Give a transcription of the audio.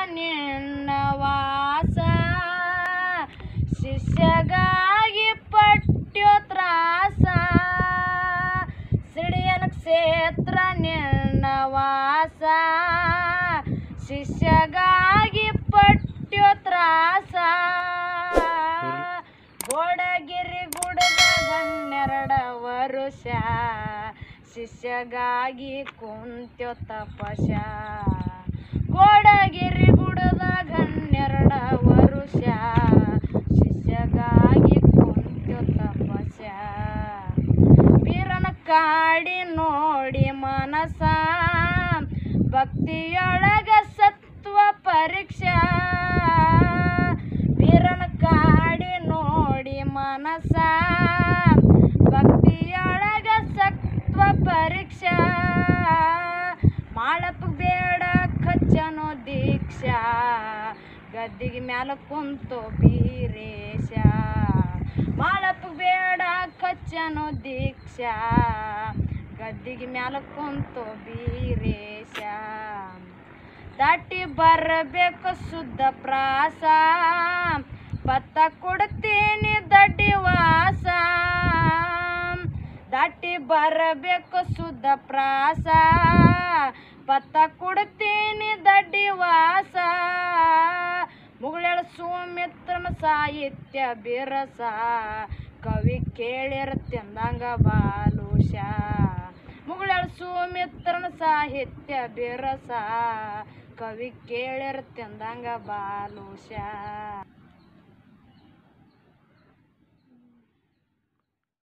ನಿನ್ನ ವಾಸ ಶಿಷ್ಯಗಾಗಿ ಪಟ್ಯೋ ತ್ರಾಸ ಸಿಡಿಯನ ಕ್ಷೇತ್ರ ನಿನ್ನ ವಾಸ ಶಿಷ್ಯಗಾಗಿ ಪಟ್ಯೋ ತ್ರಾಸ ಗೋಡಗಿರಿ ಗುಡದಾಗ ಹನ್ನೆರಡ ವರುಷ ಶಿಷ್ಯಗಾಗಿ ಕುಂತ್ಯೋ ತಪಶ ಗೋಡಗಿರಿ ಗುಡದಾಗ ಹನ್ನೆರಡ ವರುಷ ಶಿಷ್ಯಗಾಗಿ ಕುಂತ್ಯೋ ತಪಶ ವೀರನ ಕಾಡಿ ನೋಡಿ ಮನಸ ಭಕ್ತಿಯೊಳಗ ಸತ್ವ ಪರೀಕ್ಷಾ ವೀರನ ಕಾಡಿ ನೋಡಿ ಮನಸ ಭಕ್ತಿಯೊಳಗ ಸತ್ವ ಪರೀಕ್ಷಾ ಮಾಡಪ್ಪ ಬೇಡ ಖಚ್ಚನೋ ದೀಕ್ಷಾ ಗದ್ದಿಗೆ ಮ್ಯಾಲ ಕುಂತು ಬೀರೇಶ ಮಾಡಪ್ಪ ಬೇಡ ಖಚ್ಚನೋ ದೀಕ್ಷಾ ಗದ್ದಿಗೆ ಮ್ಯಾಲ ಕುಂತು ಬೀರೇಶ ದಾಟಿ ಬರಬೇಕು ಶುದ್ಧ ಪ್ರಾಸ ಪತ್ತ ಕೊಡ್ತೀನಿ ದಡ್ಡಿ ವಾಸ ದಾಟಿ ಬರಬೇಕು ಶುದ್ಧ ಪ್ರಾಸ ಪತ್ತ ಕೊಡ್ತೀನಿ ದಡ್ಡಿ ವಾಸ ಮುಗುಳೆಳ ಸುಮಿತ್ರನ ಸಾಹಿತ್ಯ ಬಿರಸ ಕವಿ ಕೇಳಿರ ತಿಂದಂಗ ಬಾಲುಷ ಮುಗುಳೆಳ ಸುಮಿತ್ರನ ಸಾಹಿತ್ಯ ಬಿರಸ ಕವಿ ಕೇಳಿರ ತಿಂದಂಗ ಬಾಲುಷ